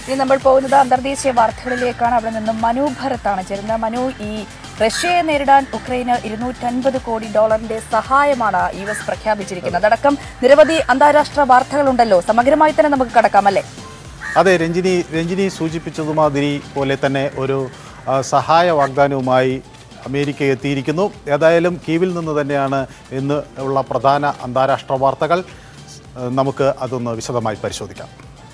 ഇനി നമ്മൾ പോകുന്നത് അന്തർദേശീയ വാർത്തകളിലേക്കാണ് അവിടെ നിന്നും മനു ഭരത്താണ് ചേരുന്നത് മനു ഈ റഷ്യയെ നേരിടാൻ ഉക്രൈന് ഇരുന്നൂറ്റൻപത് കോടി ഡോളറിന്റെ സഹായമാണ് യു എസ് പ്രഖ്യാപിച്ചിരിക്കുന്നത് അതടക്കം നിരവധി അന്താരാഷ്ട്ര വാർത്തകളുണ്ടല്ലോ സമഗ്രമായി തന്നെ നമുക്ക് കടക്കാം അല്ലേ അതെ രഞ്ജിനി രഞ്ജിനി സൂചിപ്പിച്ചതുമാതിരി പോലെ തന്നെ ഒരു ആ, സഹായ വാഗ്ദാനവുമായി അമേരിക്ക എത്തിയിരിക്കുന്നു ഏതായാലും കീവിൽ നിന്ന് തന്നെയാണ് ഇന്ന് ഉള്ള പ്രധാന അന്താരാഷ്ട്ര വാർത്തകൾ ആ, നമുക്ക് അതൊന്ന് വിശദമായി പരിശോധിക്കാം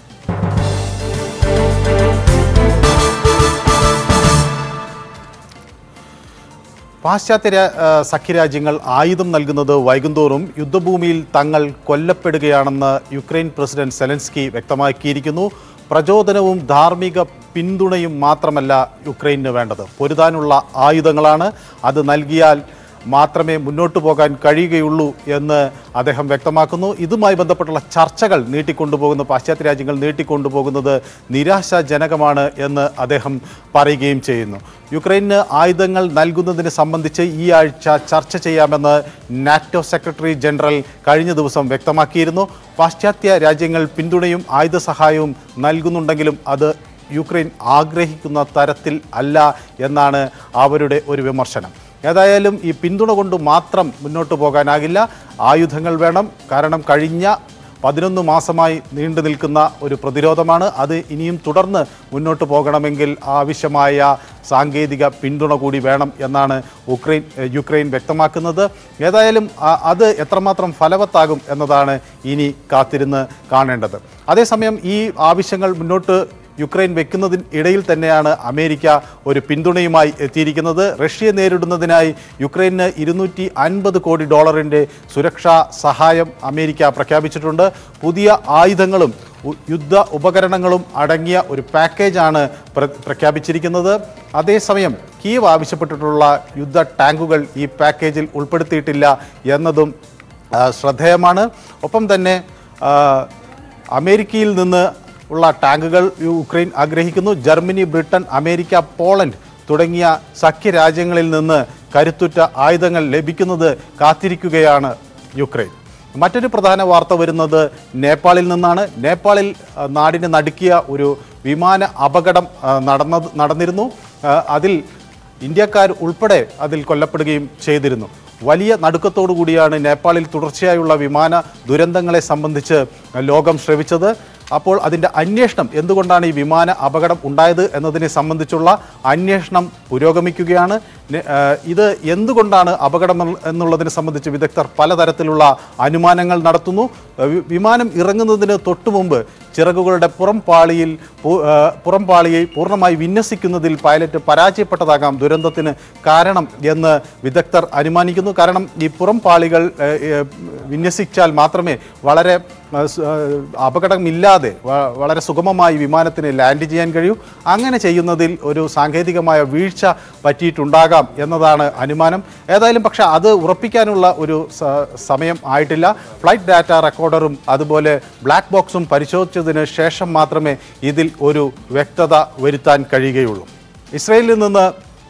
പാശ്ചാത്യ രാ- ആ, സഖ്യരാജ്യങ്ങൾ ആയുധം നൽകുന്നത് വൈകുന്തോറും യുദ്ധഭൂമിയിൽ തങ്ങൾ കൊല്ലപ്പെടുകയാണെന്ന് യുക്രൈൻ പ്രസിഡന്റ് സെലൻസ്കി വ്യക്തമാക്കിയിരിക്കുന്നു പ്രചോദനവും ധാർമ്മിക പിന്തുണയും മാത്രമല്ല യുക്രൈന് വേണ്ടത് പൊരുതാനുള്ള ആയുധങ്ങളാണ് അത് നൽകിയാൽ മാത്രമേ മുന്നോട്ട് പോകാൻ കഴിയുകയുള്ളൂ എന്ന് അദ്ദേഹം വ്യക്തമാക്കുന്നു ഇതുമായി ബന്ധപ്പെട്ടുള്ള ചർച്ചകൾ നീട്ടിക്കൊണ്ടുപോകുന്ന പാശ്ചാത്യ രാജ്യങ്ങൾ നീട്ടിക്കൊണ്ടുപോകുന്നത് നിരാശാജനകമാണ് എന്ന് അദ്ദേഹം പറയുകയും ചെയ്യുന്നു യുക്രൈന് ആയുധങ്ങൾ നൽകുന്നതിനെ സംബന്ധിച്ച് ഈ ആഴ്ച ചർച്ച ചെയ്യാമെന്ന് നാറ്റോ സെക്രട്ടറി ജനറൽ കഴിഞ്ഞ ദിവസം വ്യക്തമാക്കിയിരുന്നു പാശ്ചാത്യ രാജ്യങ്ങൾ പിന്തുണയും ആയുധ സഹായവും നൽകുന്നുണ്ടെങ്കിലും അത് യുക്രൈൻ ആഗ്രഹിക്കുന്ന തരത്തിൽ അല്ല എന്നാണ് അവരുടെ ഒരു വിമർശനം ഏതായാലും ഈ പിന്തുണ കൊണ്ട് മാത്രം മുന്നോട്ട് പോകാനാകില്ല ആയുധങ്ങൾ വേണം കാരണം കഴിഞ്ഞ പതിനൊന്ന് മാസമായി നീണ്ടു നിൽക്കുന്ന ഒരു പ്രതിരോധമാണ് അത് ഇനിയും തുടർന്ന് മുന്നോട്ട് പോകണമെങ്കിൽ ആവശ്യമായ സാങ്കേതിക പിന്തുണ കൂടി വേണം എന്നാണ് ഉക്രൈൻ ഏഹ് യുക്രൈൻ വ്യക്തമാക്കുന്നത് ഏതായാലും ആ- അത് എത്രമാത്രം ഫലവത്താകും എന്നതാണ് ഇനി കാത്തിരുന്ന് കാണേണ്ടത് അതേസമയം ഈ ആവശ്യങ്ങൾ മുന്നോട്ട് യുക്രൈൻ വെക്കുന്നതിന് ഇടയിൽ തന്നെയാണ് അമേരിക്ക ഒരു പിന്തുണയുമായി എത്തിയിരിക്കുന്നത് റഷ്യയെ നേരിടുന്നതിനായി യുക്രൈന് ഇരുന്നൂറ്റി അൻപത് കോടി ഡോളറിൻ്റെ സുരക്ഷാ സഹായം അമേരിക്ക പ്രഖ്യാപിച്ചിട്ടുണ്ട് പുതിയ ആയുധങ്ങളും ഉ- യുദ്ധ ഉപകരണങ്ങളും അടങ്ങിയ ഒരു പാക്കേജാണ് പ്ര പ്രഖ്യാപിച്ചിരിക്കുന്നത് അതേസമയം കീവ് ആവശ്യപ്പെട്ടിട്ടുള്ള യുദ്ധ ടാങ്കുകൾ ഈ പാക്കേജിൽ ഉൾപ്പെടുത്തിയിട്ടില്ല എന്നതും ആ, ശ്രദ്ധേയമാണ് ഒപ്പം തന്നെ ആ, അമേരിക്കയിൽ നിന്ന് ഉള്ള ടാങ്കുകൾ യുക്രൈൻ ആഗ്രഹിക്കുന്നു ജർമ്മനി ബ്രിട്ടൻ അമേരിക്ക പോളണ്ട് തുടങ്ങിയ സഖ്യരാജ്യങ്ങളിൽ നിന്ന് കരുത്തുറ്റ ആയുധങ്ങൾ ലഭിക്കുന്നത് കാത്തിരിക്കുകയാണ് യുക്രൈൻ മറ്റൊരു പ്രധാന വാർത്ത വരുന്നത് നേപ്പാളിൽ നിന്നാണ് നേപ്പാളിൽ ആ, നാടിനെ നടുക്കിയ ഒരു വിമാന അപകടം ആ, നടന്നത് നടന്നിരുന്നു ആ, അതിൽ ഇന്ത്യക്കാർ ഉൾപ്പെടെ അതിൽ കൊല്ലപ്പെടുകയും ചെയ്തിരുന്നു വലിയ നടുക്കത്തോടു കൂടിയാണ് നേപ്പാളിൽ തുടർച്ചയായുള്ള വിമാന ദുരന്തങ്ങളെ സംബന്ധിച്ച് ലോകം ശ്രവിച്ചത് അപ്പോൾ അതിൻ്റെ അന്വേഷണം എന്തുകൊണ്ടാണ് ഈ വിമാന അപകടം ഉണ്ടായത് എന്നതിനെ സംബന്ധിച്ചുള്ള അന്വേഷണം പുരോഗമിക്കുകയാണ് നെ- ആ, ഇത് എന്തുകൊണ്ടാണ് അപകടം എന്നുള്ള- എന്നുള്ളതിനെ സംബന്ധിച്ച് വിദഗ്ധർ പലതരത്തിലുള്ള അനുമാനങ്ങൾ നടത്തുന്നു ആ, വി- വിമാനം ഇറങ്ങുന്നതിന് തൊട്ടു മുമ്പ് ചിറകുകളുടെ പുറം പാളിയിൽ പു- ആ, പുറം പാളിയെ പൂർണ്ണമായി വിന്യസിക്കുന്നതിൽ പൈലറ്റ് പരാജയപ്പെട്ടതാകാം ദുരന്തത്തിന് കാരണം എന്ന് വിദഗ്ധർ അനുമാനിക്കുന്നു കാരണം ഈ പുറം പാളികൾ ഏ, ഏ, വിന്യസിച്ചാൽ മാത്രമേ വളരെ ആ, സ്- ആ, അപകടമില്ലാതെ വ- വളരെ സുഗമമായി വിമാനത്തിന് ലാൻഡ് ചെയ്യാൻ കഴിയൂ അങ്ങനെ ചെയ്യുന്നതിൽ ഒരു സാങ്കേതികമായ വീഴ്ച പറ്റിയിട്ടുണ്ടാകാം എന്നതാണ് അനുമാനം ഏതായാലും പക്ഷേ അത് ഉറപ്പിക്കാനുള്ള ഒരു സ- സമയം ആയിട്ടില്ല ഫ്ലൈറ്റ് ഡാറ്റ റെക്കോർഡറും അതുപോലെ ബ്ലാക്ക് ബോക്സും പരിശോധിച്ചതിന് ശേഷം മാത്രമേ ഇതിൽ ഒരു വ്യക്തത വരുത്താൻ കഴിയുകയുള്ളൂ ഇസ്രയേലിൽ നിന്ന്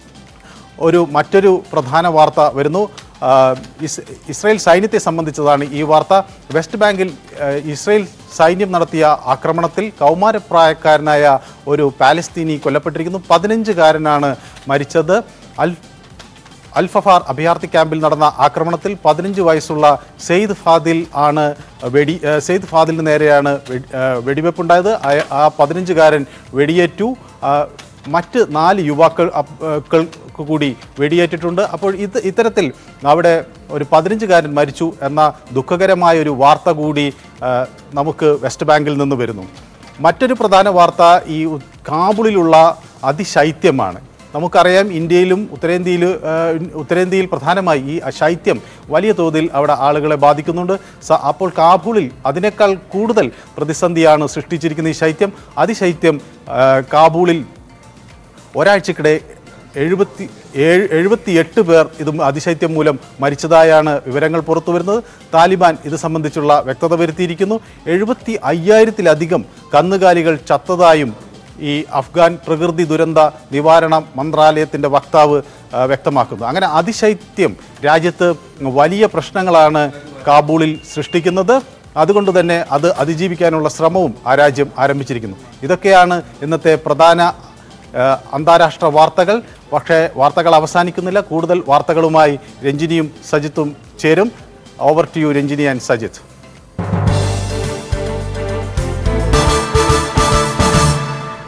ഒരു മറ്റൊരു പ്രധാന വാർത്ത വരുന്നു ആ, ഇസ് ഇസ്രയേൽ സൈന്യത്തെ സംബന്ധിച്ചതാണ് ഈ വാർത്ത വെസ്റ്റ് ബാങ്കിൽ ആ, ഇസ്രയേൽ സൈന്യം നടത്തിയ ആക്രമണത്തിൽ കൗമാരപ്രായക്കാരനായ ഒരു പാലസ്തീനി കൊല്ലപ്പെട്ടിരിക്കുന്നു പതിനഞ്ചുകാരനാണ് മരിച്ചത് അൽ അൽഫഫാർ അഭയാർത്ഥി ക്യാമ്പിൽ നടന്ന ആക്രമണത്തിൽ പതിനഞ്ച് വയസ്സുള്ള സെയ്ദ് ഫാദിൽ ആണ് വെടി ഏഹ് സെയ്ദ് ഫാദിലിന് നേരെയാണ് വെടി- ഏഹ് വെടിവെപ്പുണ്ടായത് അയ- ആ പതിനഞ്ചുകാരൻ വെടിയേറ്റു ആ, മറ്റ് നാല് യുവാക്കൾ അപ്- ഏഹ് ക്കൾക്ക് കൂടി വെടിയേറ്റിട്ടുണ്ട് അപ്പോൾ ഇത് ഇത്തരത്തിൽ അവിടെ ഒരു പതിനഞ്ചുകാരൻ മരിച്ചു എന്ന ദുഃഖകരമായ ഒരു വാർത്ത കൂടി ആ, നമുക്ക് വെസ്റ്റ് ബാങ്കിൽ നിന്ന് വരുന്നു മറ്റൊരു പ്രധാന വാർത്ത ഈ ഉ- കാബൂളിലുള്ള അതിശൈത്യമാണ് നമുക്കറിയാം ഇന്ത്യയിലും ഉത്തരേന്ത്യയിൽ ഉത്തരേന്ത്യയിൽ പ്രധാനമായി ഈ ശൈത്യം വലിയ തോതിൽ അവിടെ ആളുകളെ ബാധിക്കുന്നുണ്ട് സ- അപ്പോൾ കാബൂളിൽ അതിനേക്കാൾ കൂടുതൽ പ്രതിസന്ധിയാണ് സൃഷ്ടിച്ചിരിക്കുന്ന ഈ ശൈത്യം അതിശൈത്യം ആ, കാബൂളിൽ ഒരാഴ്ചക്കിടെ എഴുപത്തി ഏഴ് എഴുപത്തിയെട്ട് പേർ ഇത് അതിശൈത്യം മൂലം മരിച്ചതായാണ് വിവരങ്ങൾ പുറത്തു വരുന്നത് താലിബാൻ ഇത് സംബന്ധിച്ചുള്ള വ്യക്തത വരുത്തിയിരിക്കുന്നു എഴുപത്തി അയ്യായിരത്തിലധികം കന്നുകാലികൾ ചത്തതായും ഈ അഫ്ഗാൻ പ്രകൃതി ദുരന്ത നിവാരണ മന്ത്രാലയത്തിൻ്റെ വക്താവ് ആ, വ്യക്തമാക്കുന്നു അങ്ങനെ അതിശൈത്യം രാജ്യത്ത് വലിയ പ്രശ്നങ്ങളാണ് കാബൂളിൽ സൃഷ്ടിക്കുന്നത് അതുകൊണ്ട് തന്നെ അത് അതിജീവിക്കാനുള്ള ശ്രമവും ആ രാജ്യം ആരംഭിച്ചിരിക്കുന്നു ഇതൊക്കെയാണ് ഇന്നത്തെ പ്രധാന ഏഹ്, അന്താരാഷ്ട്ര വാർത്തകൾ പക്ഷേ വാർത്തകൾ അവസാനിക്കുന്നില്ല കൂടുതൽ വാർത്തകളുമായി രഞ്ജിനിയും സജിത്തും ചേരും over to you Ranjini and Sajith